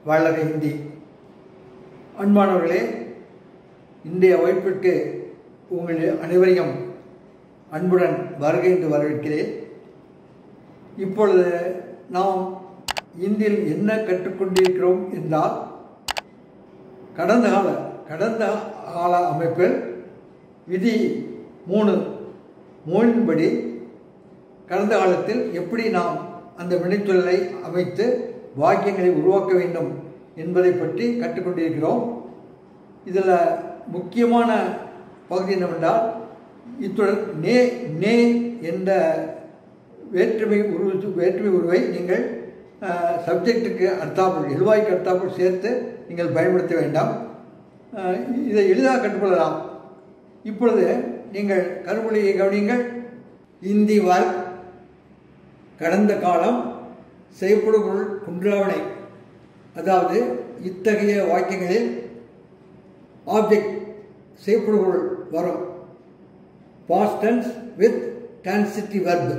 வாழ்க ஹிந்தி அன்பானவர்களே இன்றைய வாய்ப்பிற்கு உங்கள் அனைவரையும் அன்புடன் வருகை என்று வரவேற்கிறேன் இப்பொழுது நாம் இந்தியில் என்ன கற்றுக்கொண்டிருக்கிறோம் என்றால் கடந்த கால கடந்த கால அமைப்பில் விதி மூணு மூணின்படி கடந்த காலத்தில் எப்படி நாம் அந்த வினைச்சொல்லை அமைத்து வாக்கியங்களை உருவாக்க வேண்டும் என்பதை பற்றி கற்றுக்கொண்டிருக்கிறோம் இதில் முக்கியமான பகுதி என்னவென்றால் இத்துடன் நே நே என்ற வேற்றுமை உருவு வேற்றுமை உருவை நீங்கள் சப்ஜெக்டுக்கு அடுத்தாப்புள் எழுவாய்க்கு அடுத்தாப்புள் சேர்த்து நீங்கள் பயன்படுத்த வேண்டாம் அஹ், இதை எளிதாக கற்றுக்கொள்ளலாம் இப்பொழுது நீங்கள் கருமொழியை கவனியுங்கள் இந்தி வர்க் கடந்த காலம் செய்யப்படும் பொருள் குன்றாவணை அதாவது இத்தகைய வாக்கியங்களில் ஆப்ஜெக்ட் செய்யப்படும் பொருள் வரும் பாஸ்டன்ஸ் வித் டான்சிட்டி வர்ப்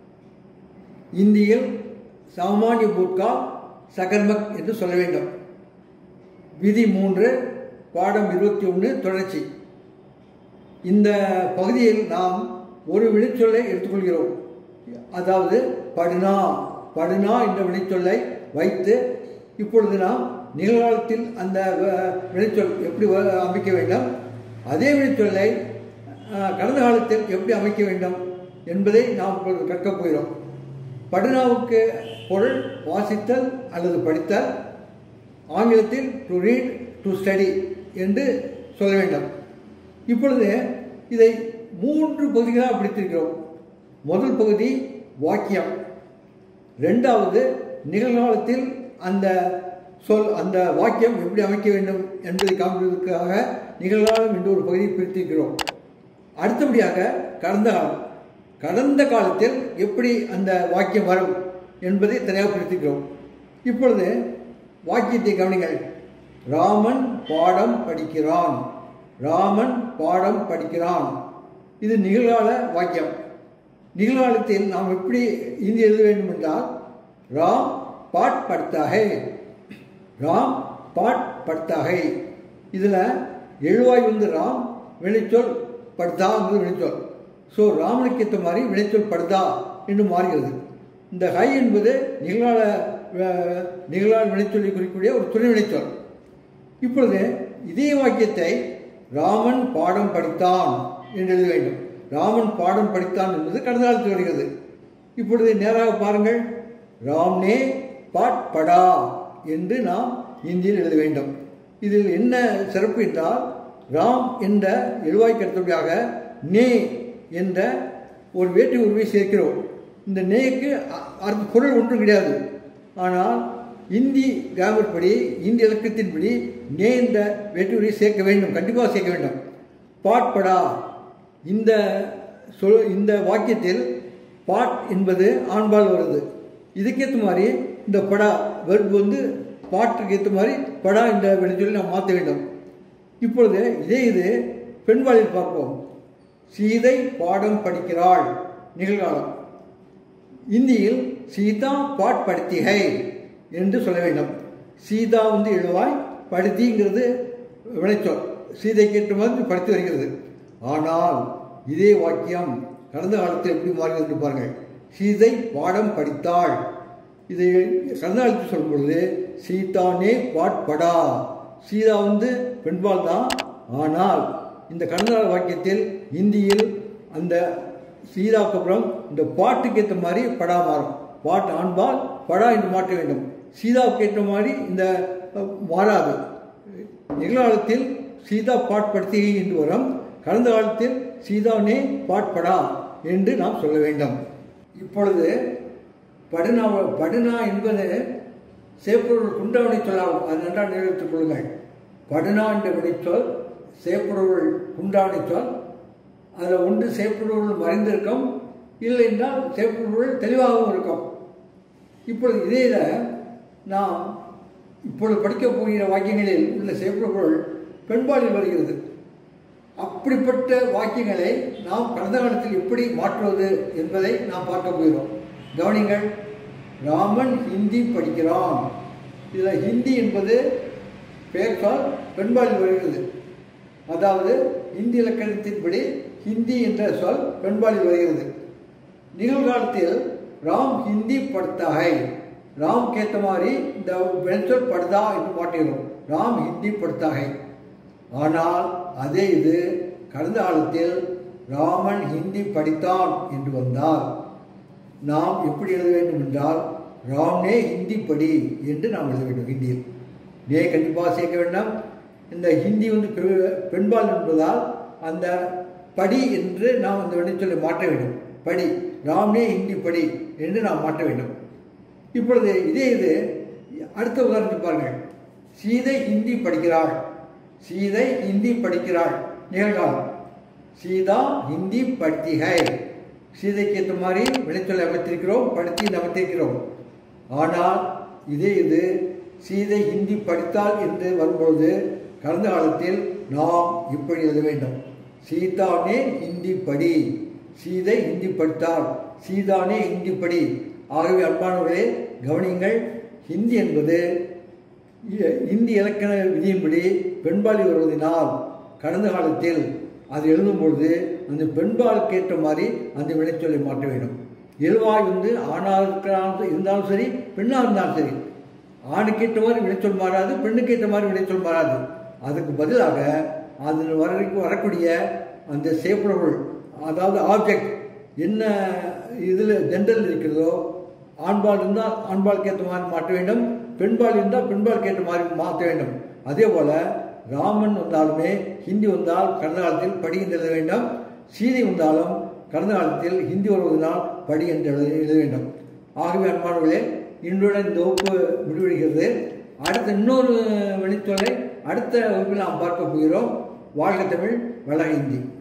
இந்தியில் சாமானிய பூட்கா சகர்மக் என்று சொல்ல வேண்டும் விதி மூன்று பாடம் இருபத்தி ஒன்று தொடர்ச்சி இந்த பகுதியில் நாம் ஒரு வினைச்சொல்லை எடுத்துக்கொள்கிறோம் அதாவது படுனா படுனா என்ற வினைச்சொல்லை வைத்து இப்பொழுது நாம் நிகழ்காலத்தில் அந்த வ- வினைச்சொல் எப்படி வ- அமைக்க வேண்டும் அதே வினைச்சொல்லை அஹ், கடந்த காலத்தில் எப்படி அமைக்க வேண்டும் என்பதை நாம் இப்பொழுது கற்கப் போகிறோம் படுனாவுக்கு பொருள் வாசித்தல் அல்லது படித்தல் ஆங்கிலத்தில் டு ரீட் டு ஸ்டடி என்று சொல்ல வேண்டும் இப்பொழுது இதை மூன்று பகுதிகளாக பிடித்திருக்கிறோம் முதல் பகுதி வாக்கியம் ரெண்டாவது நிகழ்காலத்தில் அந்த சொல் அந்த வாக்கியம் எப்படி அமைக்க வேண்டும் என்பதை காண்பதற்காக நிகழ்காலம் என்று ஒரு பகுதியை பிரித்திருக்கிறோம் அடுத்தபடியாக கடந்த காலம் கடந்த காலத்தில் எப்படி அந்த வாக்கியம் வரும் என்பதை தனியாக பிரித்திருக்கிறோம் இப்பொழுது வாக்கியத்தை கவனிங்கள் ராமன் பாடம் படிக்கிறான் ராமன் பாடம் படிக்கிறான் இது நிகழ்கால வாக்கியம் நிகழ்காலத்தில் நாம் எப்படி இந்தி எழுத வேண்டும் என்றால் ராம் பாட் படுத்தாகை ராம் பாட் படுத்தாகை இதில் எழுவாய் வந்து ராம் வினைச்சொல் படுதாங்கிறது வினைச்சொல் ஸோ ராமனுக்கு ஏற்ற மாதிரி வினைச்சொல் படுதா என்று மாறுகிறது இந்த ஹை என்பது நிகழ்கால அஹ், நிகழ்கால வினைச்சொல்லை குறிக்கக்கூடிய ஒரு துணை வினைச்சொல் இப்பொழுது இதே வாக்கியத்தை ராமன் பாடம் படித்தான் என்று எழுத வேண்டும் ராமன் பாடம் படித்தான் என்பது கடந்த காலத்தில் வருகிறது இப்பொழுது நேராக பாருங்கள் ராம்னே பாட் படா என்று நாம் இந்தியில் எழுத வேண்டும் இதில் என்ன சிறப்பு என்றால் ராம் என்ற எழுவாய்க்கு அடுத்தபடியாக நே என்ற ஒரு வேற்று உருவை சேர்க்கிறோம் இந்த நேக்கு அ- அர்த்த பொருள் ஒன்றும் கிடையாது ஆனால் இந்தி கிராமர் படி இந்தி இலக்கத்தின்படி நே என்ற வேற்றுரையை சேர்க்க வேண்டும் கண்டிப்பாக சேர்க்க வேண்டும் பாட்படா இந்த சொல் இந்த வாக்கியத்தில் பாட் என்பது ஆண்பால் வருது இதுக்கேற்ற மாதிரி இந்த படா வெர்ப் வந்து பாட்டுக்கு ஏற்ற மாதிரி படா என்ற வெளிச்சொல்லி நாம் மாற்ற வேண்டும் இப்பொழுது இதே இது பெண்பாலில் பார்ப்போம் சீதை பாடம் படிக்கிறாள் நிகழ்காலம் இந்தியில் சீதா பாட் படுத்திகை என்று சொல்ல வேண்டும் சீதா வந்து எழுவாய் படுத்திங்கிறது விளைச்சொல் சீதைக்கு ஏற்ற மாதிரி படுத்தி வருகிறது ஆனால் இதே வாக்கியம் கடந்த காலத்தில் எப்படி மாறுகிறது என்று பாருங்கள் சீதை பாடம் படித்தாள் இதை கடந்த காலத்தில் சொல்லும் பொழுது சீதானே பாட்படா சீதா வந்து பெண்பால் தான் ஆனால் இந்த கடந்த கால வாக்கியத்தில் இந்தியில் அந்த சீதாவுக்கு அப்புறம் இந்த பாட்டுக்கு ஏற்ற மாதிரி படா மாறும் பாட்டு ஆண்பால் படா என்று மாற்ற வேண்டும் சீதாவுக்கு ஏற்ற மாதிரி இந்த அஹ், மாறாது நிகழ்காலத்தில் சீதா பாட்படுத்திகை என்று வரும் கடந்த காலத்தில் சீதானே பாட்படா என்று நாம் சொல்ல வேண்டும் இப்பொழுது படுனா படுனா என்பது சேப்பொருள் குண்டவனை சொல்லாகும் அது நன்றாக நினைத்துக் கொள்ளுங்கள் படுனா என்ற வினைச்சொல் சேப்பொருள் குண்டாவனை சொல் அதில் ஒன்று சேப்பொருள் மறைந்திருக்கும் இல்லை என்றால் சேப்பொருள் தெளிவாகவும் இருக்கும் இப்பொழுது இதே இதை நாம் இப்பொழுது படிக்கப் போகிற வாக்கியங்களில் உள்ள சேப்பொருள் பெண்பாலில் வருகிறது அப்படிப்பட்ட வாக்கியங்களை நாம் கடந்த காலத்தில் எப்படி மாற்றுவது என்பதை நாம் பார்க்க போகிறோம் கவனிங்கள் ராமன் ஹிந்தி படிக்கிறான் இதில் ஹிந்தி என்பது பெயர் சொல் பெண்பாலில் வருகிறது அதாவது இந்தி இலக்கணத்தின்படி ஹிந்தி என்ற சொல் பெண்பாலில் வருகிறது நிகழ்காலத்தில் ராம் ஹிந்தி படுத்தாகை ராம் கேத்த மாதிரி இந்த பெண்சொல் படுதா என்று மாற்றுகிறோம் ராம் ஹிந்தி படுத்தாகை ஆனால் அதே இது கடந்த காலத்தில் ராமன் ஹிந்தி படித்தான் என்று வந்தால் நாம் எப்படி எழுத வேண்டும் என்றால் ராம்னே ஹிந்தி படி என்று நாம் எழுத வேண்டும் ஹிந்தியில் நே கண்டிப்பாக சேர்க்க வேண்டாம் இந்த ஹிந்தி வந்து பெ- பெண்பால் என்பதால் அந்த படி என்று நாம் அந்த வினைச்சொல்லை மாற்ற வேண்டும் படி ராம்னே ஹிந்தி படி என்று நாம் மாற்ற வேண்டும் இப்பொழுது இதே இது அடுத்த உதாரணத்தை பாருங்கள் சீதை ஹிந்தி படிக்கிறாள் சீதை ஹிந்தி படிக்கிறாள் நிகழ்காலம் சீதா ஹிந்தி படுத்திகை சீதைக்கு ஏற்ற மாதிரி விளைச்சொல்லை அமைத்திருக்கிறோம் படுத்தி அமைத்திருக்கிறோம் ஆனால் இதே இது சீதை ஹிந்தி படித்தாள் என்று வரும்பொழுது கடந்த காலத்தில் நாம் இப்படி எழுத வேண்டும் சீதானே ஹிந்தி படி சீதை ஹிந்தி படித்தாள் சீதானே ஹிந்தி படி ஆகவே அன்பானவர்களே கவனியுங்கள் ஹிந்தி என்பது இ- இந்தி இலக்கண விதியின்படி பெண்பாலி வருவதனால் கடந்த காலத்தில் அது எழுதும் பொழுது அந்த பெண்பாலுக்கு ஏற்ற மாதிரி அந்த வினைச்சொல்லை மாற்ற வேண்டும் இயல்பாய் வந்து ஆணாக இருக்கிறாலும் இருந்தாலும் சரி பெண்ணாக இருந்தாலும் சரி ஆணுக்கு ஏற்ற மாதிரி வினைச்சொல் மாறாது பெண்ணுக்கு ஏற்ற மாதிரி வினைச்சொல் மாறாது அதுக்கு பதிலாக அதில் வர வரக்கூடிய அந்த செய்யப்பொருள் அதாவது ஆப்ஜெக்ட் என்ன இதில் ஜெண்டரில் இருக்கிறதோ ஆண்பால் இருந்தால் ஆண்பாலுக்கு ஏற்ற மாதிரி மாற்ற வேண்டும் பெண்பால் இருந்தால் பெண்பாலுக்கு ஏற்ற மாதிரி மாற்ற வேண்டும் அதே போல ராமன் வந்தாலுமே ஹிந்தி வந்தால் கடந்த காலத்தில் படி என்று எழுத வேண்டும் சீதை வந்தாலும் கடந்த காலத்தில் ஹிந்தி வருவதனால் படி என்று எழுத எழுத வேண்டும் ஆகவே அன்பானவர்களே இன்றுடன் இந்த வகுப்பு முடிவடைகிறது அடுத்த இன்னொரு வினைச்சொல்லை அடுத்த வகுப்பில் நாம் பார்க்க போகிறோம் வாழ்க தமிழ் வள ஹிந்தி